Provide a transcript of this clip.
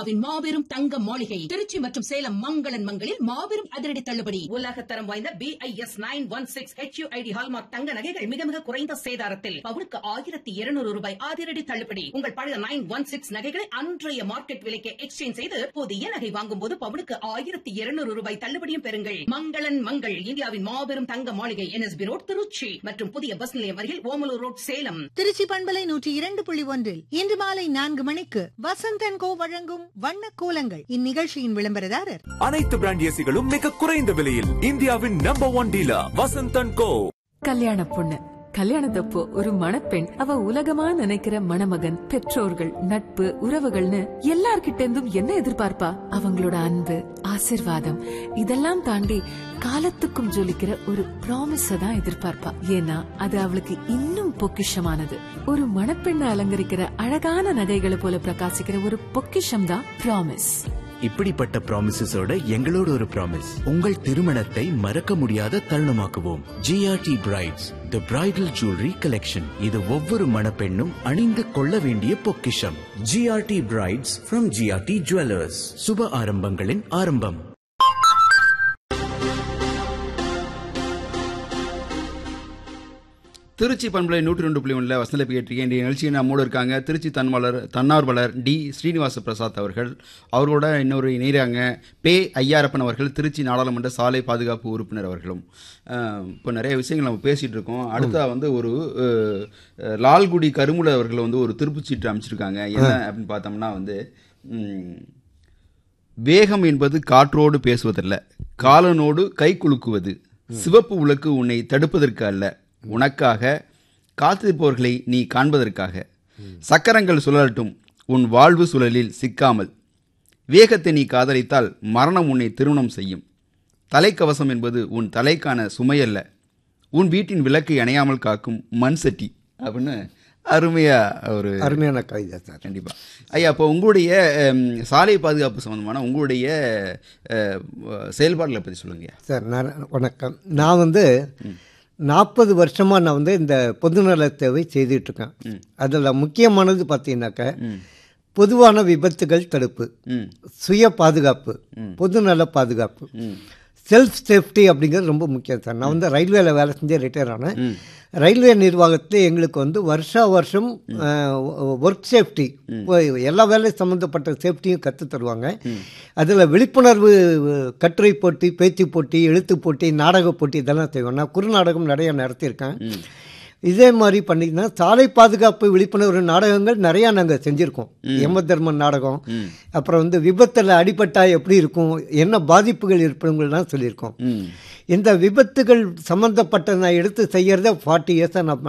இந்தியாவின் மாபெரும் தங்க மாளிகை திருச்சி மற்றும் சேலம் மங்களன் மங்களில் மாபெரும் அதிரடி தள்ளுபடி உலக தரம் வாய்ந்த B I S nine one six HUID hallmark தங்க நகைகள் மிக மிக குறைந்த சேதாரத்தில் பவுனுக்கு ஆயிரத்தி இருநூறு ரூபாய் அதிரடி தள்ளுபடி உங்கள் பழைய நைன் ஒன் சிக்ஸ் நகைகளை அன்றைய மார்க்கெட் விலைக்கு எக்ஸ்சேஞ்ச் செய்து புதிய நகை வாங்கும் போது பவுனுக்கு ஆயிரத்தி இருநூறு ரூபாய் தள்ளுபடியும் பெறுங்கள் மங்களன் மங்கள் இந்தியாவின் மாபெரும் தங்க மாளிகை என்எஸ்பி ரோட் திருச்சி மற்றும் புதிய பஸ் நிலையம் அருகில் ஓமலூர் ரோட் சேலம் திருச்சி பண்பலை நூற்றி இரண்டு புள்ளி ஒன்றில் இன்று மாலை நான்கு மணிக்கு வசந்தன் கோ வழங்கும் வண்ண கோலங்கள் இந்நிகழ்ச்சியின் விளம்பரதாரர் அனைத்து பிராண்ட் ஏசிகளும் மிக குறைந்த விலையில் இந்தியாவின் number one dealer Vasanthan co கல்யாண பொண்ணு கல்யாணத்தப்போ ஒரு மணப்பெண் அவ உலகமா நினைக்கிற மணமகன் பெற்றோர்கள் நட்பு உறவுகள்னு எல்லார்கிட்ட இருந்தும் என்ன எதிர்பார்ப்பா அவங்களோட அன்பு ஆசிர்வாதம் இதெல்லாம் தாண்டி காலத்துக்கும் ஜொலிக்கிற ஒரு ப்ராமிஸ தான் எதிர்பார்ப்பா ஏன்னா அது அவளுக்கு இன்னும் பொக்கிஷமானது ஒரு மணப்பெண்ணை அலங்கரிக்கிற அழகான நகைகளை போல பிரகாசிக்கிற ஒரு பொக்கிஷம் தான் ப்ராமிஸ் இப்படிப்பட்ட ப்ராமிசஸோட எங்களோட ஒரு ப்ராமிஸ் உங்கள் திருமணத்தை மறக்க முடியாத தருணமாக்குவோம் GRT brides the bridal jewellery collection இது ஒவ்வொரு மணப்பெண்ணும் அணிந்து கொள்ள வேண்டிய பொக்கிஷம் GRT brides from GRT jewellers சுப ஆரம்பங்களின் ஆரம்பம் திருச்சி பண்பலை நூற்றி ரெண்டு புள்ளி ஒன்றில் வசந்த கேட்டிருக்கேன் இன்றைய நிகழ்ச்சியில் நம்மோடு இருக்காங்க திருச்சி தன்வாளர் தன்னார்வலர் டி ஸ்ரீனிவாச பிரசாத் அவர்கள் அவர்களோட இன்னொரு இணைகிறாங்க பே ஐயாரப்பன் அவர்கள் திருச்சி நாடாளுமன்ற சாலை பாதுகாப்பு உறுப்பினர் அவர்களும் அஹ், இப்போ நிறைய விஷயங்கள் நம்ம பேசிகிட்டு இருக்கோம் அடுத்தா வந்து ஒரு அஹ், அஹ், லால்குடி கருமுல அவர்கள் வந்து ஒரு திருப்புச்சீட்டு அமைச்சிருக்காங்க என்ன அப்படின்னு பார்த்தோம்னா வந்து ம், வேகம் என்பது காற்றோடு பேசுவதல்ல காலனோடு கை குலுக்குவது சிவப்பு விளக்கு உன்னை தடுப்பதற்கு அல்ல உனக்காக காத்திருப்பவர்களை நீ காண்பதற்காக சக்கரங்கள் சுழலட்டும் உன் வாழ்வு சுழலில் சிக்காமல் வேகத்தை நீ காதலித்தால் மரணம் உன்னை திருமணம் செய்யும் தலைக்கவசம் என்பது உன் தலைக்கான சுமையல்ல உன் வீட்டின் விளக்கை அணையாமல் காக்கும் மண் சட்டி அப்படின்னு அருமையா ஒரு அருமையான கவிதை சார் கண்டிப்பா ஐயா அப்போ உங்களுடைய அம், சாலை பாதுகாப்பு சம்பந்தமான உங்களுடைய அஹ், செயல்பாடுகளை பற்றி சொல்லுங்க சார் நான் வணக்கம் நான் வந்து நாற்பது வருஷமாக நான் வந்து இந்த பொதுநல சேவை செய்துட்ருக்கேன் அதில் முக்கியமானது பார்த்தீங்கன்னாக்க பொதுவான விபத்துகள் தடுப்பு ம் சுய பாதுகாப்பு பொதுநல பாதுகாப்பு செல்ஃப் சேஃப்டி அப்படிங்கிறது ரொம்ப முக்கியம் சார் நான் வந்து ரயில்வேல வேலை செஞ்சு ரிட்டையர் ஆனேன் ரயில்வே நிர்வாகத்தில் எங்களுக்கு வந்து வருஷா வருஷம் ஒர்க் சேஃப்டி எல்லா வேலையும் சம்மந்தப்பட்ட சேஃப்டியும் கற்றுத் தருவாங்க அதில் விழிப்புணர்வு கட்டுரை போட்டி பேச்சு போட்டி எழுத்து போட்டி நாடக போட்டி இதெல்லாம் செய்வோம் நான் குறுநாடகம் நிறைய நடத்தியிருக்கேன் இதே மாதிரி பண்ணிங்கன்னா சாலை பாதுகாப்பு விழிப்புணர்வு நாடகங்கள் நிறையா நாங்கள் செஞ்சுருக்கோம் யம தர்மன் நாடகம் அப்புறம் வந்து விபத்தில் அடிபட்டா எப்படி இருக்கும் என்ன பாதிப்புகள் இருப்பவங்கள்லாம் சொல்லியிருக்கோம் இந்த விபத்துகள் சம்மந்தப்பட்ட நான் எடுத்து செய்யறத ஃபார்ட்டி இயர்ஸாக நான்